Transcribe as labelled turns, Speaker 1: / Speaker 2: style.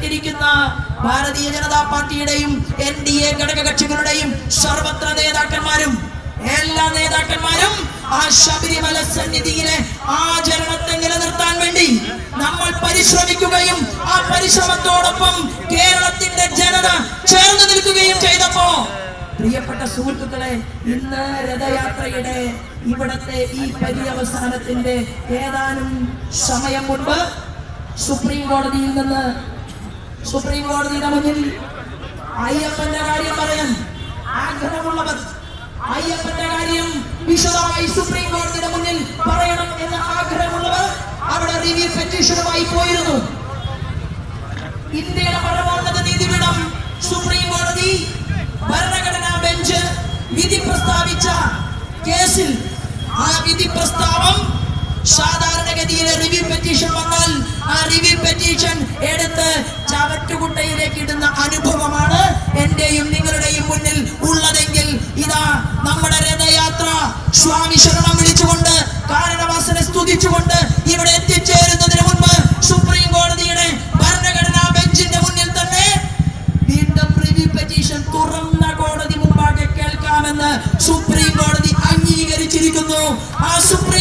Speaker 1: ബന്ധപ്പെട്ടിരിക്കുന്ന ഭാരതീയ ജനതാ പാർട്ടിയുടെയും എൻ ഡി എ ഘടകകക്ഷികളുടെയും സർവത്ര നേതാക്കന്മാരും എല്ലാ നേതാക്കന്മാരും ആ ശബരിമല സന്നിധിയിലെ ആചരണത്തെ നിലനിർത്താൻ വേണ്ടി നമ്മൾ പരിശ്രമിക്കുകയും ആ പരിശ്രമത്തോടൊപ്പം കേരളത്തിന്റെ ജനത ചേർന്ന് നിൽക്കുകയും ചെയ്തപ്പോ പ്രിയപ്പെട്ട സുഹൃത്തുക്കളെ ഇന്ന് രഥയാത്രയുടെ ഇവിടത്തെ ഈ പര്യവസാനത്തിന്റെ ഏതാനും സമയം മുൻപ് സുപ്രീം കോടതിയിൽ നിന്ന് സുപ്രീം കോടതിയുടെ മുന്നിൽ അയ്യപ്പന്റെ കാര്യം പറയാൻ ആഗ്രഹമുള്ളവർ അയ്യപ്പന്റെ കാര്യം വിശദമായി സുപ്രീം കോടതിയുടെ മുന്നിൽ പറയണം എന്ന ആഗ്രഹമുള്ളവർ അവിടെ റിവ്യൂ പെറ്റീഷനുമായി പോയിരുന്നു ഇന്ത്യയുടെ പരമോന്നത നീതിപീഠം സുപ്രീം കോടതി ഭരണഘടനാ ബെഞ്ച് വിധി പ്രസ്താവിച്ച കേസിൽ ആ വിധി പ്രസ്താവം സാധാരണഗതിയിലെ റിവ്യൂ പെറ്റീഷൻ വന്നാൽ ആ റിവ്യൂ പെറ്റീഷൻ എടുത്ത് ചവറ്റുകുട്ടയിലേക്ക് ഇടുന്ന അനുഭവമാണ് എന്റെയും നിങ്ങളുടെയും മുന്നിൽ ഉള്ളതെങ്കിൽ ഇതാ നമ്മുടെ രഥയാത്ര സ്വാമി ശരണം വിളിച്ചുകൊണ്ട് കാരണവാസനെ സ്തുതിച്ചുകൊണ്ട് ഇവിടെ എത്തിച്ചേരുന്നതിന് മുൻപ് സുപ്രീം കോടതിയുടെ ഭരണഘടനാ ബെഞ്ചിന്റെ മുന്നിൽ തന്നെ വീണ്ടും റിവ്യൂ പെറ്റീഷൻ തുറന്ന കോടതി മുമ്പാകെ കേൾക്കാമെന്ന് സുപ്രീം കോടതി അംഗീകരിച്ചിരിക്കുന്നു ആ സുപ്രീം